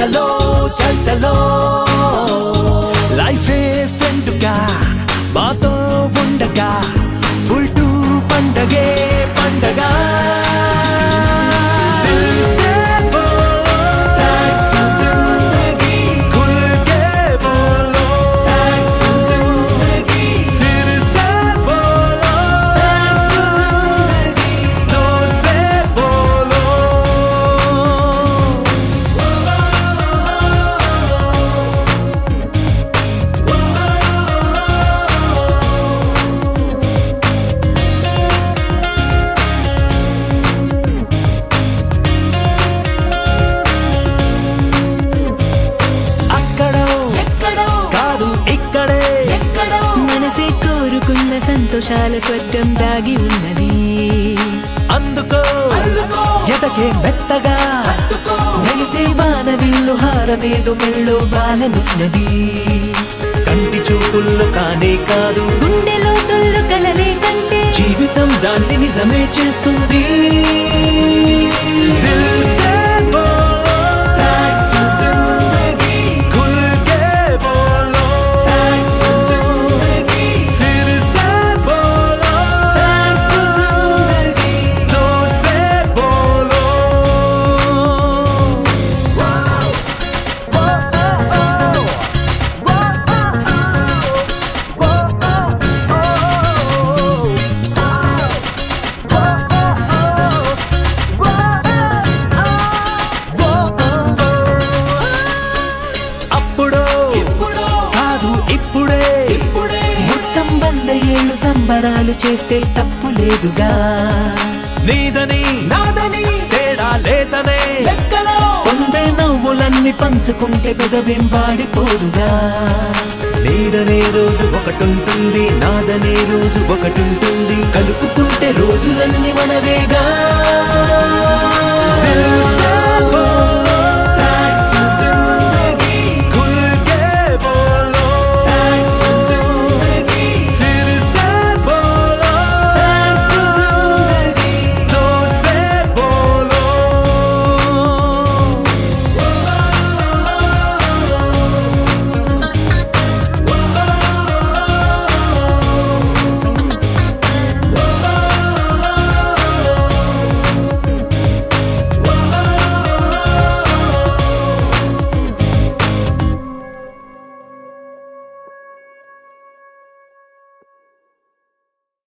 చలో చల్ చలో లైఫ్ ఫ్రెండ్గా మాతో ఉండగా ఫుల్ టు పండగే పండగ దిల్ సే బోలో, thanks to జిందగీ. खुल के बोलो, thanks to జిందగీ. फिर से बोलो, thanks to జిందగీ. जोर से बोलो అక్కడో ఎక్కడో కాదు ఇక్కడే ఎక్కడో మనసే కోరుకున్న సంతోషాల స్వర్గం దాగి ఉన్నది అందుకో అందుకో ఎదకే మెత్తగా హత్తుకో మెలిసే వాన విల్లు హారమేదు మెళ్ళు వాలనున్నది కంటి చూపుల్లో కానే కాదు గుండెలో తొల్లు కలలే కంటే జీవితం దాన్ని నిజమే చేస్తుంది దిల్ సే బోలో, thanks to జిందగీ ఖుల్ కే బోలో, thanks to జిందగీ ఫిర్ సే బోలో, thanks to జిందగీ జోర్ సే బోలో. అప్పుడో ఇప్పుడో కాదు ఇప్పుడే ఇప్పుడే మొత్తం వంద ఏళ్ళు సంబరాలు చేస్తే తప్పు లేదుగా నీదని నాదని తేడా లేదనే లెక్కలో పొందే నవ్వులన్నీ పంచుకుంటే పెదవేం వాడిపోదుగా నీదనే రోజు ఒకటుంటుంది నాదనే రోజు ఒకటుంటుంది కలుపుకుంటే రోజులన్నీ మనవేగా